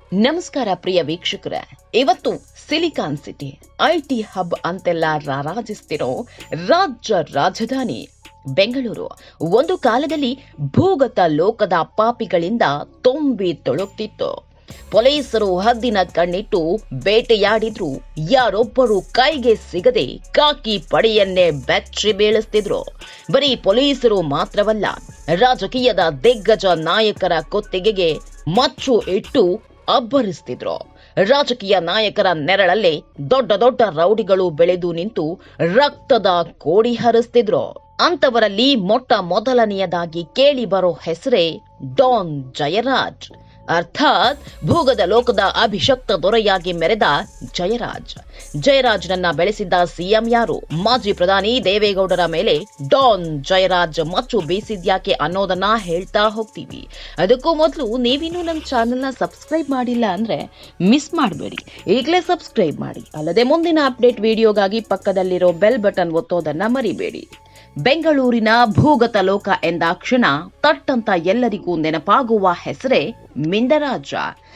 ನಮಸ್ಕಾರ ಪ್ರಿಯ ವೀಕ್ಷಕರೇ ಇವತ್ತು ಸಿಲಿಕಾನ್ ಸಿಟಿ ಐಟಿ ಹಬ್ ಅಂತೆಲ್ಲ ರಾರಾಜಿಸ್ತಿರೋ ರಾಜ್ಯ ರಾಜಧಾನಿ ಬೆಂಗಳೂರು ಒಂದು ಕಾಲದಲ್ಲಿ ಭೂಗತ ಲೋಕದ ಪಾಪಿಗಳಿಂದ ತುಂಬಿ ತುಳುಕ್ತಿತ್ತು ಪೊಲೀಸರು ಹದ್ದಿನ ಕಣ್ಣಿಟ್ಟು ಬೇಟೆಯಾಡಿದ್ರು ಯಾರೊಬ್ಬರು ಕೈಗೆ ಸಿಗದೆ ಕಾಕಿ ಪಡೆಯನ್ನೇ ಬೆಚ್ಚಿ ಬೀಳಿಸ್ತಿದ್ರು ಬರೀ ಪೊಲೀಸರು ಮಾತ್ರವಲ್ಲ ರಾಜಕೀಯದ ದಿಗ್ಗಜ ನಾಯಕರ ಕುತ್ತಿಗೆಗೆ ಮಚ್ಚು ಇಟ್ಟು ಅಬ್ಬರಿಸ್ತಿದ್ರು ರಾಜಕೀಯ ನಾಯಕರ ನೆರಳಲ್ಲೇ ದೊಡ್ಡ ದೊಡ್ಡ ರೌಡಿಗಳು ಬೆಳೆದು ನಿಂತು ರಕ್ತದ ಕೋಡಿ ಹರಿಸ್ತಿದ್ರು ಅಂತವರಲ್ಲಿ ಮೊಟ್ಟ ಮೊದಲನೆಯದಾಗಿ ಕೇಳಿ ಬರೋ ಹೆಸರೇ ಡಾನ್ ಜಯರಾಜ್ ಅರ್ಥಾತ್ ಭೂಗದ ಲೋಕದ ಅಭಿಷಕ್ತ ದೊರೆಯಾಗಿ ಮೆರೆದ ಜಯರಾಜ್ ಜಯರಾಜ್ನನ್ನ ಬೆಳೆಸಿದ್ದ ಸಿಎಂ ಯಾರು ಮಾಜಿ ಪ್ರಧಾನಿ ದೇವೇಗೌಡರ ಮೇಲೆ ಡಾನ್ ಜಯರಾಜ್ ಮಚ್ಚು ಬೀಸಿದ್ಯಾಕೆ ಅನ್ನೋದನ್ನ ಹೇಳ್ತಾ ಹೋಗ್ತೀವಿ ಅದಕ್ಕೂ ಮೊದಲು ನೀವಿನ್ನೂ ನಮ್ಮ ಚಾನೆಲ್ನ ಸಬ್ಸ್ಕ್ರೈಬ್ ಮಾಡಿಲ್ಲ ಅಂದ್ರೆ ಮಿಸ್ ಮಾಡಬೇಡಿ ಈಗಲೇ ಸಬ್ಸ್ಕ್ರೈಬ್ ಮಾಡಿ ಅಲ್ಲದೆ ಮುಂದಿನ ಅಪ್ಡೇಟ್ ವಿಡಿಯೋಗಾಗಿ ಪಕ್ಕದಲ್ಲಿರೋ ಬೆಲ್ ಬಟನ್ ಒತ್ತೋದನ್ನ ಮರಿಬೇಡಿ ಬೆಂಗಳೂರಿನ ಭೂಗತ ಲೋಕ ಎಂದಾಕ್ಷಣ ತಟ್ಟಂತ ಎಲ್ಲರಿಗೂ ನೆನಪಾಗುವ ಹೆಸರೇ ಮಿಂಡರಾಜ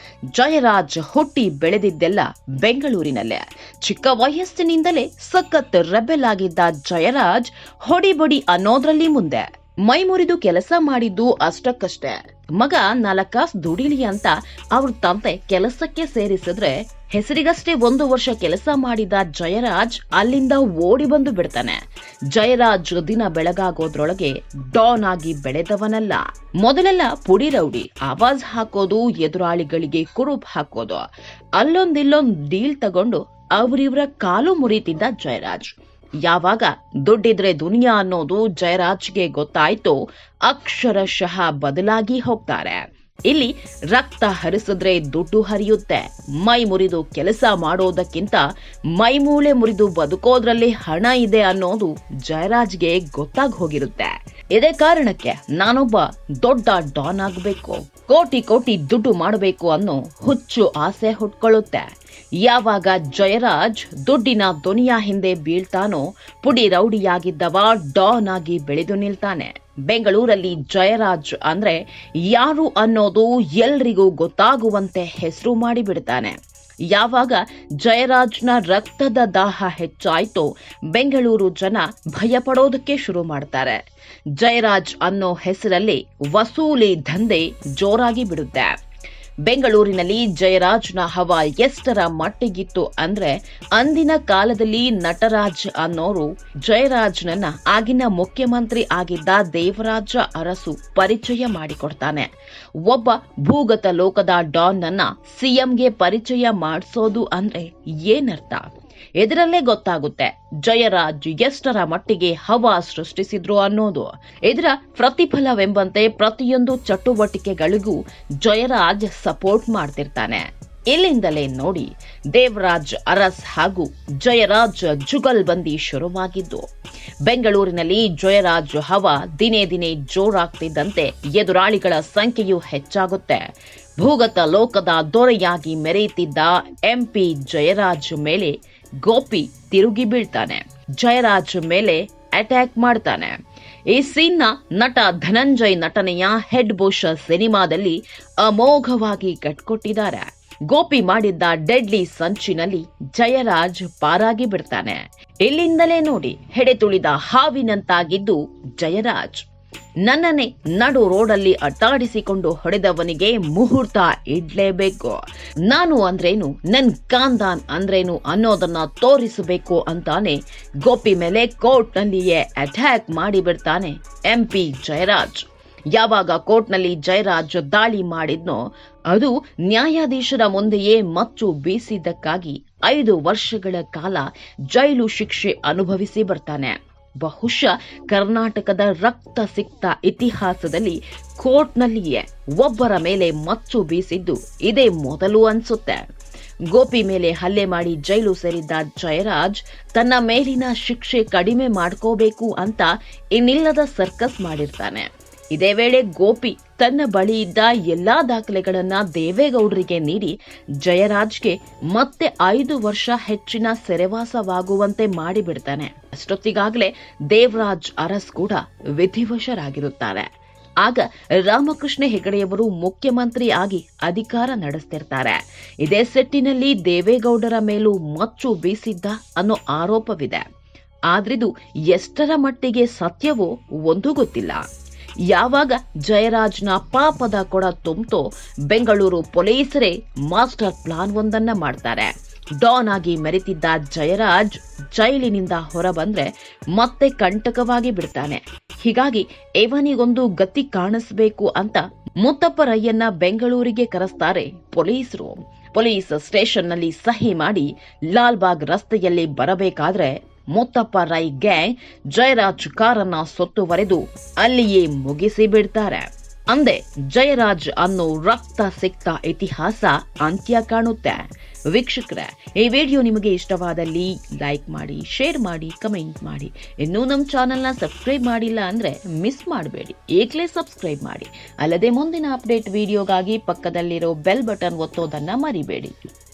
ಜಯರಾಜ್ ಹುಟ್ಟಿ ಬೆಳೆದಿದ್ದೆಲ್ಲ ಬೆಂಗಳೂರಿನಲ್ಲೇ ಚಿಕ್ಕ ವಯಸ್ಸಿನಿಂದಲೇ ಸಖತ್ ರೆಬೆಲ್ ಆಗಿದ್ದ ಜಯರಾಜ್ ಹೊಡಿಬಡಿ ಅನ್ನೋದ್ರಲ್ಲಿ ಮುಂದೆ ಮೈ ಮುರಿದು ಕೆಲಸ ಮಾಡಿದ್ದು ಅಷ್ಟಕ್ಕಷ್ಟೇ ಮಗ ನಾಲ್ಕಾಸ್ ದುಡಿಲಿ ಅಂತ ಅವ್ರ ತಂದೆ ಕೆಲಸಕ್ಕೆ ಸೇರಿಸಿದ್ರೆ ಹೆಸರಿಗಷ್ಟೇ ಒಂದು ವರ್ಷ ಕೆಲಸ ಮಾಡಿದ ಜಯರಾಜ್ ಅಲ್ಲಿಂದ ಓಡಿ ಬಂದು ಬಿಡ್ತಾನೆ ಜಯರಾಜ್ ದಿನ ಬೆಳಗಾಗೋದ್ರೊಳಗೆ ಡಾನ್ ಆಗಿ ಬೆಳೆದವನಲ್ಲ ಮೊದಲೆಲ್ಲ ಪುಡಿ ರೌಡಿ ಆವಾಜ್ ಹಾಕೋದು ಎದುರಾಳಿಗಳಿಗೆ ಕುರುಪ್ ಹಾಕೋದು ಅಲ್ಲೊಂದಿಲ್ಲೊಂದ್ ಡೀಲ್ ತಗೊಂಡು ಅವ್ರಿವ್ರ ಕಾಲು ಮುರಿತಿದ್ದ ಜಯರಾಜ್ ಯಾವಾಗ ದುಡ್ಡಿದ್ರೆ ದುನಿಯಾ ಅನ್ನೋದು ಜಯರಾಜ್ಗೆ ಗೊತ್ತಾಯ್ತು ಅಕ್ಷರಶಃ ಬದಲಾಗಿ ಹೋಗ್ತಾರೆ ಇಲ್ಲಿ ರಕ್ತ ಹರಿಸಿದ್ರೆ ದುಡ್ಡು ಹರಿಯುತ್ತೆ ಮೈ ಮುರಿದು ಕೆಲಸ ಮಾಡೋದಕ್ಕಿಂತ ಮೈ ಮೂಳೆ ಮುರಿದು ಬದುಕೋದ್ರಲ್ಲಿ ಹಣ ಇದೆ ಅನ್ನೋದು ಜಯರಾಜ್ಗೆ ಗೊತ್ತಾಗಿ ಹೋಗಿರುತ್ತೆ ಇದೇ ಕಾರಣಕ್ಕೆ ನಾನೊಬ್ಬ ದೊಡ್ಡ ಡಾನ್ ಆಗಬೇಕು ಕೋಟಿ ಕೋಟಿ ದುಡ್ಡು ಮಾಡಬೇಕು ಅನ್ನೋ ಹುಚ್ಚು ಆಸೆ ಹುಟ್ಕೊಳ್ಳುತ್ತೆ ಯಾವಾಗ ಜಯರಾಜ್ ದುಡ್ಡಿನ ದುನಿಯಾ ಹಿಂದೆ ಬೀಳ್ತಾನೋ ಪುಡಿ ರೌಡಿಯಾಗಿದ್ದವ ಡಾನ್ ಆಗಿ ಬೆಳೆದು ನಿಲ್ತಾನೆ ಬೆಂಗಳೂರಲ್ಲಿ ಜಯರಾಜ್ ಅಂದ್ರೆ ಯಾರು ಅನ್ನೋದು ಎಲ್ರಿಗೂ ಗೊತ್ತಾಗುವಂತೆ ಹೆಸರು ಮಾಡಿಬಿಡ್ತಾನೆ ಯಾವಾಗ ಜಯರಾಜ್ನ ರಕ್ತದ ದಾಹ ಹೆಚ್ಚಾಯ್ತೋ ಬೆಂಗಳೂರು ಜನ ಭಯ ಪಡೋದಕ್ಕೆ ಶುರು ಮಾಡ್ತಾರೆ ಜಯರಾಜ್ ಅನ್ನೋ ಹೆಸರಲ್ಲಿ ವಸೂಲಿ ದಂಧೆ ಜೋರಾಗಿ ಬಿಡುತ್ತೆ ಬೆಂಗಳೂರಿನಲ್ಲಿ ಜಯರಾಜ್ನ ಹವ ಎಷ್ಟರ ಮಟ್ಟಿಗಿತ್ತು ಅಂದ್ರೆ ಅಂದಿನ ಕಾಲದಲ್ಲಿ ನಟರಾಜ್ ಅನ್ನೋರು ಜಯರಾಜ್ನನ್ನ ಆಗಿನ ಮುಖ್ಯಮಂತ್ರಿ ಆಗಿದ್ದ ದೇವರಾಜ ಅರಸು ಪರಿಚಯ ಮಾಡಿಕೊಡ್ತಾನೆ ಒಬ್ಬ ಭೂಗತ ಲೋಕದ ಡಾನ್ ಅನ್ನ ಸಿಎಂಗೆ ಪರಿಚಯ ಮಾಡಿಸೋದು ಅಂದ್ರೆ ಏನರ್ಥ ಇದರಲ್ಲೇ ಗೊತ್ತಾಗುತ್ತೆ ಜಯರಾಜ್ ಎಷ್ಟರ ಮಟ್ಟಿಗೆ ಹವಾ ಸೃಷ್ಟಿಸಿದ್ರು ಅನ್ನೋದು ಇದರ ಪ್ರತಿಫಲವೆಂಬಂತೆ ಪ್ರತಿಯೊಂದು ಚಟುವಟಿಕೆಗಳಿಗೂ ಜಯರಾಜ್ ಸಪೋರ್ಟ್ ಮಾಡ್ತಿರ್ತಾನೆ ಇಲ್ಲಿಂದಲೇ ನೋಡಿ ದೇವರಾಜ್ ಅರಸ್ ಹಾಗೂ ಜಯರಾಜ್ ಜುಗಲ್ಬಂದಿ ಶುರುವಾಗಿದ್ದು ಬೆಂಗಳೂರಿನಲ್ಲಿ ಜಯರಾಜ್ ಹವ ದಿನೇ ದಿನೇ ಜೋರಾಗ್ತಿದ್ದಂತೆ ಎದುರಾಳಿಗಳ ಸಂಖ್ಯೆಯೂ ಹೆಚ್ಚಾಗುತ್ತೆ ಭೂಗತ ಲೋಕದ ದೊರೆಯಾಗಿ ಮೆರೆಯುತ್ತಿದ್ದ ಎಂಪಿ ಜಯರಾಜ್ ಮೇಲೆ ಗೋಪಿ ತಿರುಗಿ ಬೀಳ್ತಾನೆ ಜಯರಾಜ್ ಮೇಲೆ ಅಟ್ಯಾಕ್ ಮಾಡ್ತಾನೆ ಈ ಸೀನ್ನ ನಟ ಧನಂಜಯ್ ನಟನೆಯ ಹೆಡ್ ಬುಷ್ ಸಿನಿಮಾದಲ್ಲಿ ಅಮೋಘವಾಗಿ ಕಟ್ಕೊಟ್ಟಿದ್ದಾರೆ ಗೋಪಿ ಮಾಡಿದ್ದ ಡೆಡ್ಲಿ ಸಂಚಿನಲ್ಲಿ ಜಯರಾಜ್ ಪಾರಾಗಿ ಬಿಡ್ತಾನೆ ಇಲ್ಲಿಂದಲೇ ನೋಡಿ ಹೆಡೆ ತುಳಿದ ಹಾವಿನಂತಾಗಿದ್ದು ಜಯರಾಜ್ ನನ್ನನ್ನೇ ನಡು ರೋಡಲ್ಲಿ ಅಟ್ಟಾಡಿಸಿಕೊಂಡು ಹೊಡೆದವನಿಗೆ ಮುಹೂರ್ತ ಇಡ್ಲೇಬೇಕು ನಾನು ಅಂದ್ರೇನು ನನ್ ಕಾಂದಾನ್ ಅಂದ್ರೇನು ಅನ್ನೋದನ್ನ ತೋರಿಸಬೇಕು ಅಂತಾನೆ ಗೋಪಿ ಮೇಲೆ ಕೋರ್ಟ್ನಲ್ಲಿಯೇ ಅಟ್ಯಾಕ್ ಮಾಡಿಬಿಡ್ತಾನೆ ಎಂಪಿ ಜಯರಾಜ್ ಯಾವಾಗ ಕೋರ್ಟ್ನಲ್ಲಿ ಜಯರಾಜ್ ದಾಳಿ ಮಾಡಿದ್ನೋ ಅದು ನ್ಯಾಯಾಧೀಶರ ಮುಂದೆಯೇ ಮಚ್ಚು ಬೀಸಿದ್ದಕ್ಕಾಗಿ ಐದು ವರ್ಷಗಳ ಕಾಲ ಜೈಲು ಶಿಕ್ಷೆ ಅನುಭವಿಸಿ ಬರ್ತಾನೆ ಬಹುಶಃ ಕರ್ನಾಟಕದ ರಕ್ತ ಸಿಕ್ತ ಇತಿಹಾಸದಲ್ಲಿ ಕೋರ್ಟ್ನಲ್ಲಿಯೇ ಒಬ್ಬರ ಮೇಲೆ ಮಚ್ಚು ಬೀಸಿದ್ದು ಇದೇ ಮೊದಲು ಅನ್ಸುತ್ತೆ ಗೋಪಿ ಮೇಲೆ ಹಲ್ಲೆ ಮಾಡಿ ಜೈಲು ಸೇರಿದ್ದ ಜಯರಾಜ್ ತನ್ನ ಮೇಲಿನ ಶಿಕ್ಷೆ ಕಡಿಮೆ ಮಾಡ್ಕೋಬೇಕು ಅಂತ ಇನ್ನಿಲ್ಲದ ಸರ್ಕಸ್ ಮಾಡಿರ್ತಾನೆ ಇದೇ ವೇಳೆ ಗೋಪಿ ತನ್ನ ಬಳಿ ಇದ್ದ ಎಲ್ಲಾ ದಾಖಲೆಗಳನ್ನ ದೇವೇಗೌಡರಿಗೆ ನೀಡಿ ಜಯರಾಜ್ಗೆ ಮತ್ತೆ ಐದು ವರ್ಷ ಹೆಚ್ಚಿನ ಸೆರೆವಾಸವಾಗುವಂತೆ ಮಾಡಿಬಿಡ್ತಾನೆ ಅಷ್ಟೊತ್ತಿಗಾಗಲೇ ದೇವರಾಜ್ ಅರಸ್ ಕೂಡ ವಿಧಿವಶರಾಗಿರುತ್ತಾರೆ ಆಗ ರಾಮಕೃಷ್ಣ ಹೆಗಡೆಯವರು ಮುಖ್ಯಮಂತ್ರಿ ಆಗಿ ಅಧಿಕಾರ ನಡೆಸ್ತಿರ್ತಾರೆ ಇದೇ ಸೆಟ್ಟಿನಲ್ಲಿ ದೇವೇಗೌಡರ ಮೇಲೂ ಮಚ್ಚು ಬೀಸಿದ್ದ ಅನ್ನೋ ಆರೋಪವಿದೆ ಆದ್ರಿದು ಎಷ್ಟರ ಮಟ್ಟಿಗೆ ಸತ್ಯವೋ ಒಂದೂ ಗೊತ್ತಿಲ್ಲ ಯಾವಾಗ ಜಯರಾಜ್ನ ಪಾಪದ ಕೊಡ ತುಂಬ್ತೋ ಬೆಂಗಳೂರು ಪೊಲೀಸರೇ ಮಾಸ್ಟರ್ ಪ್ಲಾನ್ ಒಂದನ್ನ ಮಾಡ್ತಾರೆ ಡಾನ್ ಆಗಿ ಮೆರೆತಿದ್ದ ಜಯರಾಜ್ ಜೈಲಿನಿಂದ ಹೊರಬಂದ್ರೆ ಮತ್ತೆ ಕಂಟಕವಾಗಿ ಬಿಡ್ತಾನೆ ಹೀಗಾಗಿ ಇವನಿಗೊಂದು ಗತಿ ಕಾಣಿಸ್ಬೇಕು ಅಂತ ಮುತ್ತಪ್ಪರಯ್ಯನ್ನ ಬೆಂಗಳೂರಿಗೆ ಕರೆಸ್ತಾರೆ ಪೊಲೀಸರು ಪೊಲೀಸ್ ಸ್ಟೇಷನ್ನಲ್ಲಿ ಸಹಿ ಮಾಡಿ ಲಾಲ್ಬಾಗ್ ರಸ್ತೆಯಲ್ಲಿ ಬರಬೇಕಾದ್ರೆ ಮುತ್ತಪ್ಪ ರೈ ಗ್ಯಾಂಗ್ ಜಯರಾಜ್ ಕಾರನ್ನ ಸುತ್ತುವರೆದು ಅಲ್ಲಿಯೇ ಮುಗಿಸಿ ಬಿಡ್ತಾರೆ ಅಂದೆ ಜಯರಾಜ್ ಅನ್ನೋ ರಕ್ತ ಸಿಕ್ತ ಇತಿಹಾಸ ಅಂತ್ಯ ಕಾಣುತ್ತೆ ವೀಕ್ಷಕರೇ ಈ ವಿಡಿಯೋ ನಿಮಗೆ ಇಷ್ಟವಾದಲ್ಲಿ ಲೈಕ್ ಮಾಡಿ ಶೇರ್ ಮಾಡಿ ಕಮೆಂಟ್ ಮಾಡಿ ಇನ್ನೂ ನಮ್ಮ ಚಾನೆಲ್ನ ಸಬ್ಸ್ಕ್ರೈಬ್ ಮಾಡಿಲ್ಲ ಅಂದ್ರೆ ಮಿಸ್ ಮಾಡಬೇಡಿ ಈಗಲೇ ಸಬ್ಸ್ಕ್ರೈಬ್ ಮಾಡಿ ಅಲ್ಲದೆ ಮುಂದಿನ ಅಪ್ಡೇಟ್ ವಿಡಿಯೋಗಾಗಿ ಪಕ್ಕದಲ್ಲಿರೋ ಬೆಲ್ ಬಟನ್ ಒತ್ತೋದನ್ನ ಮರಿಬೇಡಿ